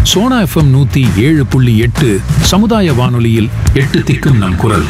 Sona FM நூத்தி ஏழு புள்ளி எட்டு சமுதாய வானொலியில் எட்டு திக்கும் நம் குரல்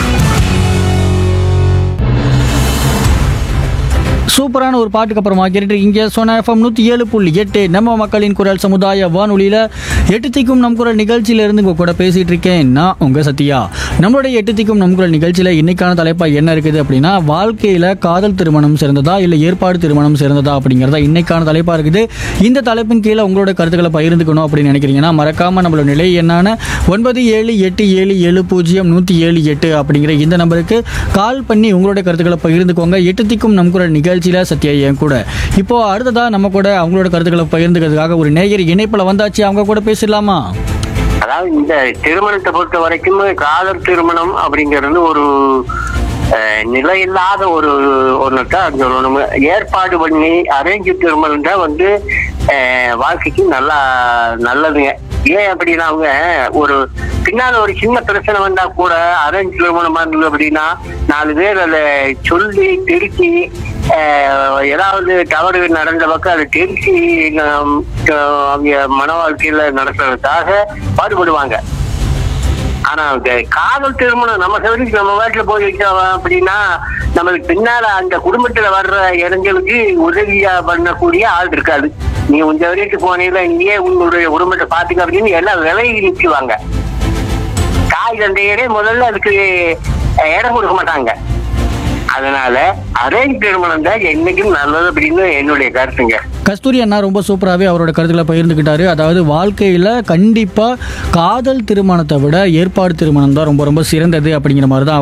சூப்பரான ஒரு பாட்டுக்கு அப்புறமா கேட்டுட்டு இங்கே சோனா எஃப்எம் நூற்றி ஏழு புள்ளி எட்டு நம்ம மக்களின் குரல் சமுதாய வானொலியில் எட்டு திக்கும் நம் குரல் நிகழ்ச்சியில இருந்து உங்க கூட பேசிட்டு இருக்கேன் நான் உங்க சத்யா நம்மளுடைய எட்டு திக்கும் நம் குரல் நிகழ்ச்சியில் இன்னைக்கான தலைப்பா என்ன இருக்குது அப்படின்னா வாழ்க்கையில காதல் திருமணம் சிறந்ததா இல்லை ஏற்பாடு திருமணம் சிறந்ததா அப்படிங்கிறதா இன்னைக்கான தலைப்பா இருக்குது இந்த தலைப்பின் கீழே உங்களோட கருத்துக்களை பகிர்ந்துக்கணும் அப்படின்னு நினைக்கிறீங்கன்னா மறக்காம நம்மளோட நிலை என்னான ஒன்பது ஏழு எட்டு ஏழு ஏழு பூஜ்ஜியம் நூற்றி ஏழு எட்டு அப்படிங்கிற இந்த நம்பருக்கு கால் பண்ணி உங்களோட கருத்துக்களை பகிர்ந்துக்கோங்க எட்டு திக்கும் நம் குரல் நிகழ்ச்சியில் சத்யா என் கூட இப்போ அடுத்ததா நம்ம கூட அவங்களோட கருத்துக்களை பகிர்ந்துக்கிறதுக்காக ஒரு நேயர் இணைப்பில் வந்தாச்சு அவங்க கூட பேசிடலாமா அதாவது இந்த திருமணத்தை பொறுத்த வரைக்கும் காதல் திருமணம் அப்படிங்கிறது ஒரு அஹ், நிலையில்லாத ஒரு ஒன்றுதான் சொல்லணும் ஏற்பாடு பண்ணி அரேஞ்ச் திருமணம் தான் வந்து அஹ், வாழ்க்கைக்கு நல்லா நல்லதுங்க ஏன் அப்படின்னா அவங்க ஒரு பின்னால ஒரு சின்ன பிரச்சனை வந்தா கூட அரேஞ்ச் திருமணமா இருந்தது அப்படின்னா நாலு பேர் அதை சொல்லி திருத்தி அஹ், ஏதாவது தவறு நடந்த பக்கம் அதை திருத்தி நம், அஹ், அவங்க மன வாழ்க்கையில நடத்துறதுக்காக பாடுபடுவாங்க ஆனா இந்த காதல் திருமணம் நம்ம சௌகரியத்துக்கு நம்ம வீட்டுல போய் வச்சோம் அப்படின்னா நம்மளுக்கு பின்னால அந்த குடும்பத்துல வர்ற இளைஞர்களுக்கு உதவியா பண்ணக்கூடிய ஆள் இருக்காது நீ உங்க வரைக்கும் போனீங்களா நீயே உங்களுடைய குடும்பத்தை பாத்துக்க அப்படின்னு எல்லாம் விலகி நிற்குவாங்க தாய் தந்தையரே முதல்ல அதுக்கு அஹ், இடம் கொடுக்க மாட்டாங்க அதனால அரேஞ்ச் திருமணம் தான் என்னைக்கும் நல்லது அப்படின்னு என்னுடைய கருத்துங்க கஸ்தூரி அண்ணா ரொம்ப சூப்பராகவே அவரோட கருத்துக்களை பகிர்ந்துக்கிட்டாரு அதாவது வாழ்க்கையில் கண்டிப்பாக காதல் திருமணத்தை விட ஏற்பாடு திருமணம் தான் ரொம்ப ரொம்ப சிறந்தது அப்படிங்கிற மாதிரி தான்